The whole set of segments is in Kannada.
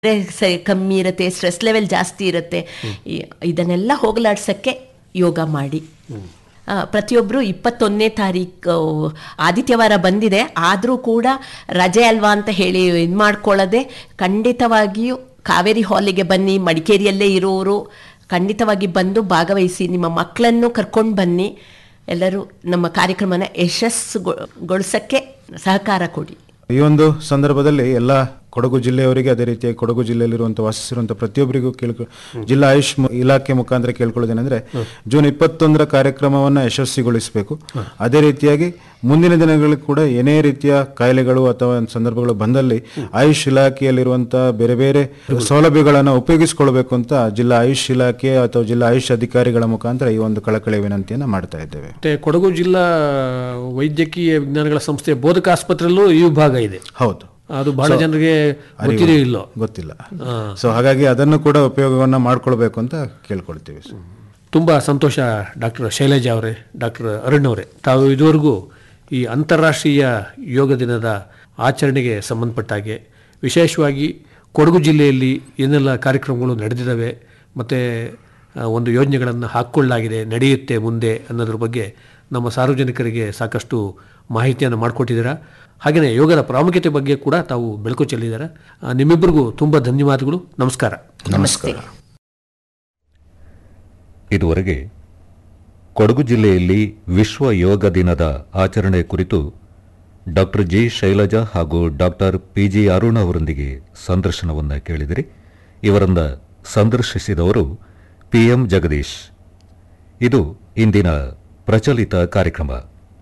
ಸರಿ ಕಮ್ಮಿ ಇರುತ್ತೆ ಸ್ಟ್ರೆಸ್ ಲೆವೆಲ್ ಜಾಸ್ತಿ ಇರುತ್ತೆ ಈ- ಇದನ್ನೆಲ್ಲ ಹೋಗಲಾಡ್ಸಕ್ಕೆ ಯೋಗ ಮಾಡಿ ಆ, ಪ್ರತಿಯೊಬ್ಬರು ಇಪ್ಪತ್ತೊಂದನೇ ತಾರೀಕು ಆದಿತ್ಯವಾರ ಬಂದಿದೆ ಆದರೂ ಕೂಡ ರಜೆ ಅಲ್ವಾ ಅಂತ ಹೇಳಿ ಇದು ಮಾಡ್ಕೊಳ್ಳದೆ ಖಂಡಿತವಾಗಿಯೂ ಕಾವೇರಿ ಹಾಲಿಗೆ ಬನ್ನಿ ಮಡಿಕೇರಿಯಲ್ಲೇ ಇರೋರು ಖಂಡಿತವಾಗಿ ಬಂದು ಭಾಗವಹಿಸಿ ನಿಮ್ಮ ಮಕ್ಕಳನ್ನು ಕರ್ಕೊಂಡು ಬನ್ನಿ ಎಲ್ಲರೂ ನಮ್ಮ ಕಾರ್ಯಕ್ರಮನ ಯಶಸ್ಸುಗೊಳಿಸೋಕ್ಕೆ ಸಹಕಾರ ಕೊಡಿ ಈ ಒಂದು ಸಂದರ್ಭದಲ್ಲಿ ಎಲ್ಲ ಕೊಡಗು ಜಿಲ್ಲೆಯವರಿಗೆ ಅದೇ ರೀತಿಯಾಗಿ ಕೊಡಗು ಜಿಲ್ಲೆಯಲ್ಲಿರುವಂಥ ವಾಸಿಸಿರುವಂಥ ಪ್ರತಿಯೊಬ್ಬರಿಗೂ ಕೇಳ್ಕೊ ಜಿಲ್ಲಾ ಆಯುಷ್ ಮು- ಇಲಾಖೆ ಮುಖಾಂತರ ಕೇಳ್ಕೊಳ್ಳೋದೇನೆಂದ್ರೆ ಜೂನ್ ಇಪ್ಪತ್ತೊಂದರ ಕಾರ್ಯಕ್ರಮವನ್ನು ಯಶಸ್ವಿಗೊಳಿಸಬೇಕು ಅದೇ ರೀತಿಯಾಗಿ ಮುಂದಿನ ದಿನಗಳಲ್ಲಿ ಕೂಡ ಏನೇ ರೀತಿಯ ಕಾಯಿಲೆಗಳು ಅಥವಾ ಸಂದರ್ಭಗಳು ಬಂದಲ್ಲಿ ಆಯುಷ್ ಇಲಾಖೆಯಲ್ಲಿರುವಂಥ ಬೇರೆ ಬೇರೆ ಸೌಲಭ್ಯಗಳನ್ನು ಉಪಯೋಗಿಸಿಕೊಳ್ಬೇಕು ಅಂತ ಜಿಲ್ಲಾ ಆಯುಷ್ ಇಲಾಖೆ ಅಥವಾ ಜಿಲ್ಲಾ ಆಯುಷ್ ಅಧಿಕಾರಿಗಳ ಮುಖಾಂತರ ಈ ಒಂದು ಕಳಕಳಿ ವಿನಂತಿಯನ್ನು ಮಾಡ್ತಾ ಇದ್ದೇವೆ ಮತ್ತೆ ಕೊಡಗು ಜಿಲ್ಲಾ ವೈದ್ಯಕೀಯ ವಿಜ್ಞಾನಗಳ ಸಂಸ್ಥೆ ಬೋಧಕ ಆಸ್ಪತ್ರೆಯಲ್ಲೂ ಈ ವಿಭಾಗ ಇದೆ ಹೌದು ಅದು ಬಹಳ ಜನರಿಗೆ ಗೊತ್ತಿದೆಯೋ ಇಲ್ಲೋ ಗೊತ್ತಿಲ್ಲ ಸೊ ಹಾಗಾಗಿ ಅದನ್ನು ಕೂಡ ಉಪಯೋಗವನ್ನ ಮಾಡ್ಕೊಳ್ಬೇಕು ಅಂತ ಕೇಳ್ಕೊಳ್ತೀವಿ ತುಂಬ ಸಂತೋಷ ಡಾಕ್ಟರ್ ಶೈಲಜಾ ಅವರೇ ಡಾಕ್ಟರ್ ಅರುಣ್ ಅವರೇ ತಾವು ಇದುವರೆಗೂ ಈ ಅಂತಾರಾಷ್ಟ್ರೀಯ ಯೋಗ ದಿನದ ಆಚರಣೆಗೆ ಸಂಬಂಧಪಟ್ಟ ಹಾಗೆ ವಿಶೇಷವಾಗಿ ಕೊಡಗು ಜಿಲ್ಲೆಯಲ್ಲಿ ಏನೆಲ್ಲ ಕಾರ್ಯಕ್ರಮಗಳು ನಡೆದಿದ್ದಾವೆ ಮತ್ತು ಒಂದು ಯೋಜನೆಗಳನ್ನು ಹಾಕ್ಕೊಳ್ಳಲಾಗಿದೆ ನಡೆಯುತ್ತೆ ಮುಂದೆ ಅನ್ನೋದ್ರ ಬಗ್ಗೆ ನಮ್ಮ ಸಾರ್ವಜನಿಕರಿಗೆ ಸಾಕಷ್ಟು ಮಾಹಿತಿಯನ್ನು ಮಾಡಿಕೊಟ್ಟಿದ್ದೀರಾ ಹಾಗೆಯೇ ಯೋಗದ ಪ್ರಾಮುಖ್ಯತೆ ಬಗ್ಗೆ ಕೂಡ ತಾವು ಬೆಳಕು ಚೆಲ್ಲಿದ್ದಾರೆ ಆ, ನಿಮ್ಮಿಬ್ಬರಿಗೂ ತುಂಬ ಧನ್ಯವಾದಗಳು ನಮಸ್ಕಾರ ನಮಸ್ತೆ ಇದುವರೆಗೆ ಕೊಡಗು ಜಿಲ್ಲೆಯಲ್ಲಿ ವಿಶ್ವ ಯೋಗ ದಿನದ ಆಚರಣೆ ಕುರಿತು ಡಾಕ್ಟರ್ ಜಿ ಶೈಲಜಾ ಹಾಗೂ ಡಾಕ್ಟರ್ ಪಿ ಜಿ ಅರುಣ್ ಅವರೊಂದಿಗೆ ಸಂದರ್ಶನವನ್ನು ಕೇಳಿದಿರಿ ಇವರನ್ನ ಸಂದರ್ಶಿಸಿದವರು ಪಿ ಎಂ ಜಗದೀಶ್ ಇದು ಇಂದಿನ ಪ್ರಚಲಿತ ಕಾರ್ಯಕ್ರಮ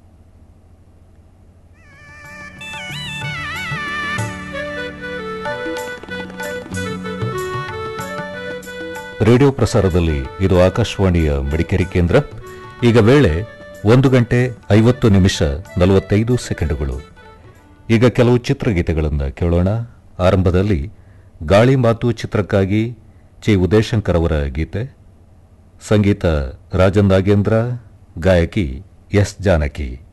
ರೇಡಿಯೋ ಪ್ರಸಾರದಲ್ಲಿ ಇದು ಆಕಾಶವಾಣಿಯ ಮಡಿಕೇರಿ ಕೇಂದ್ರ ಈಗ ವೇಳೆ ಒಂದು ಗಂಟೆ ಐವತ್ತು ನಿಮಿಷ ನಲವತ್ತೈದು ಸೆಕೆಂಡುಗಳು ಈಗ ಕೆಲವು ಚಿತ್ರಗೀತೆಗಳನ್ನು ಕೇಳೋಣ ಆರಂಭದಲ್ಲಿ ಗಾಳಿ ಮಾತು ಚಿತ್ರಕ್ಕಾಗಿ ಚಿ ಉದಯಶಂಕರ್ ಅವರ ಗೀತೆ ಸಂಗೀತ ರಾಜನ್ ನಾಗೇಂದ್ರ ಗಾಯಕಿ ಎಸ್ ಜಾನಕಿ